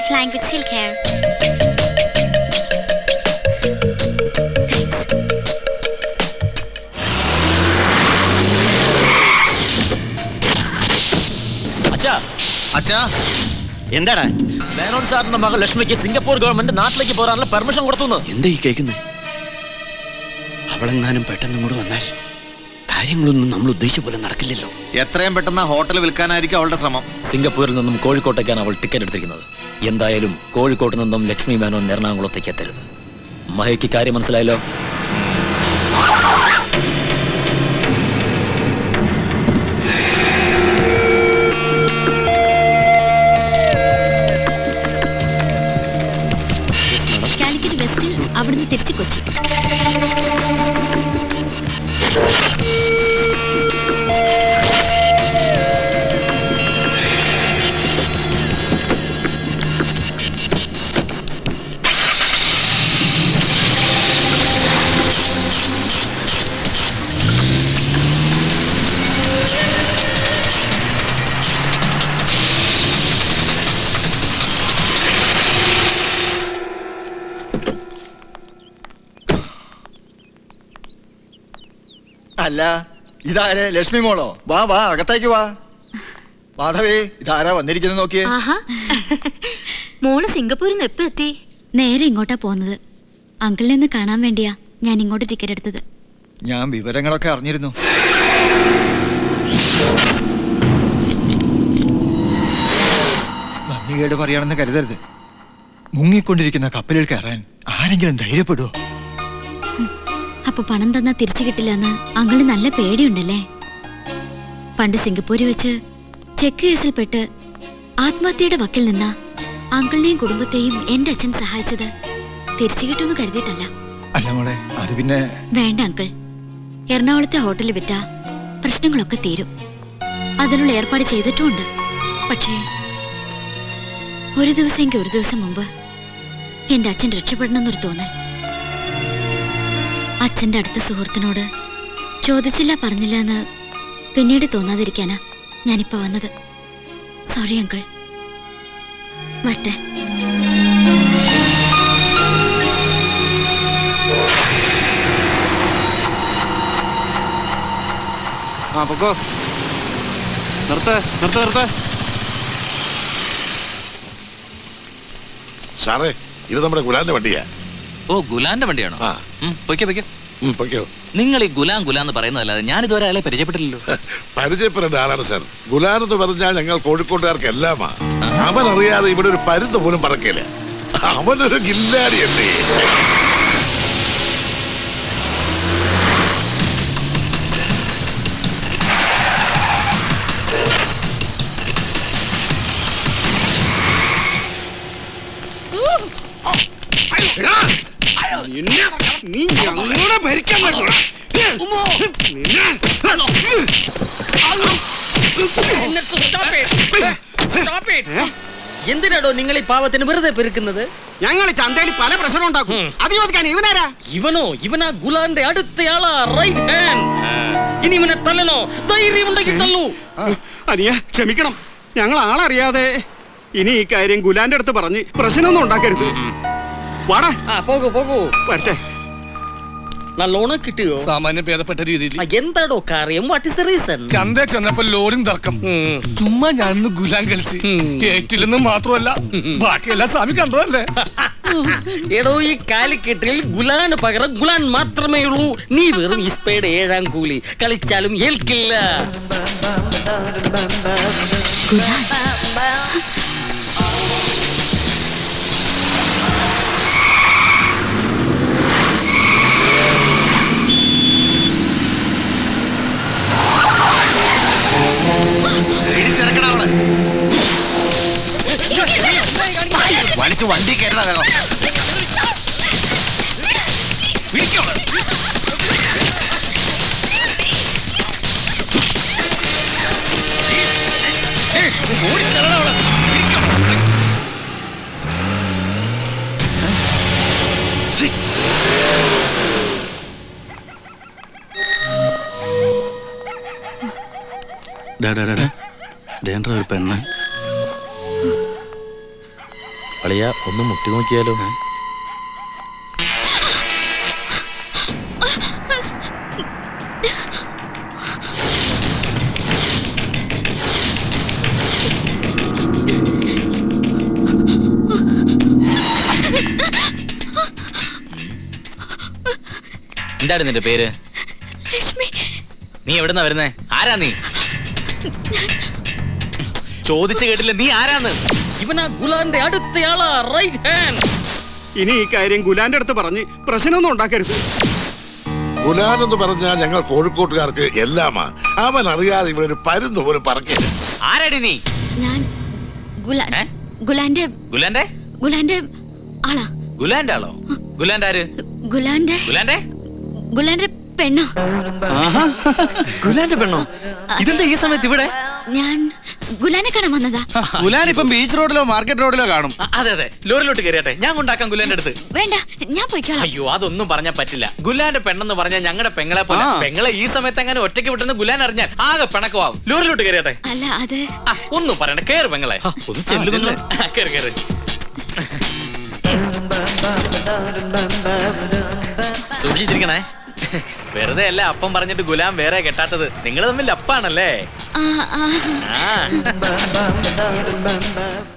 flying with silk hair. Thanks. അച്ഛാ അച്ഛാ എന്താടാ മേനോൻ സാറിന്റെ മകൾ ലക്ഷ്മിക്ക് സിംഗപ്പൂർ ഗവൺമെന്റ് നാട്ടിലേക്ക് പോകാനുള്ള പെർമിഷൻ കൊടുത്തു എന്താ ഈ കേൾക്കുന്നത് അവളെങ്ങാനും പെട്ടെന്ന് ഇങ്ങോട്ട് വന്നാൽ കാര്യങ്ങളൊന്നും നമ്മൾ ഉദ്ദേശിച്ച പോലെ നടക്കില്ലല്ലോ എത്രയും പെട്ടെന്ന് ഹോട്ടൽ വിൽക്കാനായിരിക്കും അവളുടെ ശ്രമം സിംഗപ്പൂരിൽ നിന്നും കോഴിക്കോട്ടേക്കാണ് അവൾ ടിക്കറ്റ് എടുത്തിരിക്കുന്നത് എന്തായാലും കോഴിക്കോട്ട് നിന്നും ലക്ഷ്മി മേനോൻ എറണാകുളത്തേക്ക് എത്തരുത് മഹയ്ക്ക് കാര്യം മനസ്സിലായല്ലോ കാലിക്കറ്റ് വെസ്റ്റിൽ അവിടുന്ന് തിരിച്ചു കൊച്ചി അല്ല ഇതാരെ ലക്ഷ്മി മോളോ വാ വാ അകത്തേക്ക് വാ മാധവി ഇതാരാ വന്നിരിക്കുന്നത് നോക്കിയേ ആഹാ മോള് സിംഗപ്പൂരിൽ നിന്ന് എപ്പോ എത്തി നേരെ ഇങ്ങോട്ടാ പോകുന്നത് അങ്കിളിനെ ഒന്ന് കാണാൻ വേണ്ടിയാ ഞാൻ ഇങ്ങോട്ട് ടിക്കറ്റ് എടുത്തത് ഞാൻ വിവരങ്ങളൊക്കെ അറിഞ്ഞിരുന്നു നന്ദികേട് പറയണമെന്ന് കരുതരുത് മുങ്ങിക്കൊണ്ടിരിക്കുന്ന കപ്പലിൽ കയറാൻ ആരെങ്കിലും ധൈര്യപ്പെടുവോ അപ്പൊ പണം തന്നാ തിരിച്ചു കിട്ടില്ല എന്ന് അങ്കിളിന് നല്ല പേടിയുണ്ടല്ലേ പണ്ട് സിംഗപ്പൂരിൽ വെച്ച് ചെക്ക് കേസിൽപ്പെട്ട് ആത്മഹത്യയുടെ വക്കിൽ നിന്ന അങ്കിളിനെയും കുടുംബത്തെയും എന്റെ അച്ഛൻ സഹായിച്ചത് തിരിച്ചു കിട്ടുമെന്ന് കരുതിയിട്ടല്ല അല്ല മോളെ അത് പിന്നെ വേണ്ട അങ്കിൾ എറണാകുളത്തെ ഹോട്ടലിൽ വിറ്റ പ്രശ്നങ്ങളൊക്കെ തീരും അതിനുള്ള ഏർപ്പാട് ചെയ്തിട്ടുമുണ്ട് പക്ഷേ ഒരു ദിവസമെങ്കിൽ ഒരു ദിവസം മുമ്പ് എന്റെ അച്ഛൻ രക്ഷപ്പെടണമെന്നൊരു തോന്നൽ അച്ഛന്റെ അടുത്ത സുഹൃത്തിനോട് ചോദിച്ചില്ല പറഞ്ഞില്ല എന്ന് പിന്നീട് തോന്നാതിരിക്കാനാ ഞാനിപ്പോ വന്നത് സോറി അങ്കിൾ വരട്ടെ ആ പൊക്കോ നിർത്ത് നിർത്ത് നിർത്ത് സാറേ ഇത് നമ്മുടെ ഗുലാന്റെ വണ്ടിയാ ഓ ഗുലാന്റെ വണ്ടിയാണോ ആ. ഉം, പൊയ്ക്കോ പൊയ്ക്കോ ഉം, പൊയ്ക്കോ നിങ്ങൾ ഈ ഗുലാം ഗുലാം എന്ന് പറയുന്നതല്ലാതെ ഞാൻ ഇതുവരെ അയാളെ പരിചയപ്പെട്ടില്ലല്ലോ പരിചയപ്പെടേണ്ട ആളാണ് സാർ ഗുലാൻ എന്ന് പറഞ്ഞാൽ ഞങ്ങൾ കോഴിക്കോട്ടുകാർക്ക് എല്ലാമാ അവൻ അറിയാതെ ഇവിടെ ഒരു പരുന്ത് പോലും പറക്കില്ല അവനൊരു ഗില്ലാടിയല്ലേ നീ ഞങ്ങളെ ഭരിക്കാൻ പറ്റുമോ എന്തിനാടോ നിങ്ങൾ ഈ പാവത്തിന് വെറുതെ പെരുക്കുന്നത് ഞങ്ങൾ ചന്തയിൽ പല പ്രശ്നം ഉണ്ടാക്കും അത് ചോദിക്കാൻ ഇവനാരാ ഇവനോ ഇവനാ ഗുലാന്റെ അടുത്തയാളാ റൈറ്റ് ഹാൻഡ് ഇനി ഇവനെ തല്ലണോ ധൈര്യം ഉണ്ടെങ്കിൽ തല്ലൂ അനിയ ക്ഷമിക്കണം ഞങ്ങൾ ആളറിയാതെ ഇനി ഈ കാര്യം ഗുലാന്റെ അടുത്ത് പറഞ്ഞ് പ്രശ്നമൊന്നും ഉണ്ടാക്കരുത് വാടാ ആ പോകൂ പോകൂ വരട്ടെ നല്ലോണം കിട്ടിയോ സാമാന്യം ഭേദപ്പെട്ട രീതിയിൽ ആ, എന്താടോ കാര്യം വാട്ട് ഇസ് ദ റീസൺ ചന്ത ചെന്നപ്പോ ലോറിയും തർക്കം ചുമ്മാ ഞാനൊന്ന് ഗുലാൻ കളിച്ച് കേട്ടില്ലെന്ന് മാത്രമല്ല ബാക്കിയെല്ലാം സ്വാമി കണ്ടതല്ലേ എടോ ഈ കാലിക്കെട്ടിൽ ഗുലാന് പകരം ഗുലാൻ മാത്രമേ ഉള്ളൂ നീ വെറും ഇസ്പയുടെ ഏഴാം കൂലി കളിച്ചാലും ഏൽക്കില്ല ഇടിച്ചിറക്കണ അവളെ വലിച്ചു വണ്ടി കയറ്റണ വേഗം ദേണ്ട ഒരു പെണ്ണ് അളിയ ഒന്ന് മുട്ടി നോക്കിയാലോ എന്താണ് നിന്റെ പേര് ലക്ഷ്മി നീ എവിടുന്നാ വരുന്നേ ആരാ നീ ചോദിച്ചു കേട്ടില്ല നീ ആരാന്ന് ഇവനാ ഗുലാന്റെ അടുത്തയാളാ റൈറ്റ് ഹാൻഡ് ഇനി ഈ കാര്യം ഗുലാന്റെ അടുത്ത് പറഞ്ഞ് പ്രശ്നമൊന്നും ഉണ്ടാക്കരുത് ഗുലാൻ എന്ന് പറഞ്ഞാൽ ഞങ്ങൾ കോഴിക്കോട്ടുകാർക്ക് എല്ലാമാ അവൻ അറിയാതെ ഇവിടെ ഒരു പരുന്ന് പോലും പറക്കില്ല ആരാടി നീ ഞാൻ ഗുലാൻ ഗുലാന്റെ ഗുലാന്റെ ഗുലാന്റെ ആളാ ഗുലാന്റെ ആളോ ഗുലാന്റെ ആര് ഗുലാന്റെ ഗുലാന്റെ ഗുലാന്റെ പെണ്ണോ ഗുലാന്റെ പെണ്ണോ ഇതെന്താ ഈ സമയത്ത് ഇവിടെ ഞാൻ ഗുലാനെ കാണാൻ വന്നതാ ഗുലാൻ ഇപ്പം ബീച്ച് റോഡിലോ മാർക്കറ്റ് റോഡിലോ കാണും അ- അതെ അതെ ലോറിലോട്ട് കയറിയട്ടെ ഞാൻ കൊണ്ടാക്കാം ഗുലാന്റെ അടുത്ത് വേണ്ട ഞാൻ പോയിക്കോളാം അയ്യോ അതൊന്നും പറഞ്ഞാൽ പറ്റില്ല ഗുലാന്റെ പെണ്ണെന്ന് പറഞ്ഞാൽ ഞങ്ങളുടെ പെങ്ങളെ പോലെ പെങ്ങളെ ഈ സമയത്ത് അങ്ങനെ ഒറ്റയ്ക്ക് വിട്ടെന്ന് ഗുലാൻ അറിഞ്ഞാൽ ആകെ പിണക്കമാവും ലോറിലോട്ട് കയറിയട്ടെ അല്ല അത് ആ, ഒന്നും പറയണ്ട കേറ് പെങ്ങളെ ഒന്ന് ചെല്ലുന്നു കേറ് കേറ് സൂക്ഷിച്ചിരിക്കണേ വെറുതെ അല്ല അപ്പം പറഞ്ഞിട്ട് ഗുലാം വേറെ കെട്ടാത്തത് നിങ്ങൾ തമ്മിൽ അപ്പാണല്ലേ ആ ആ ആ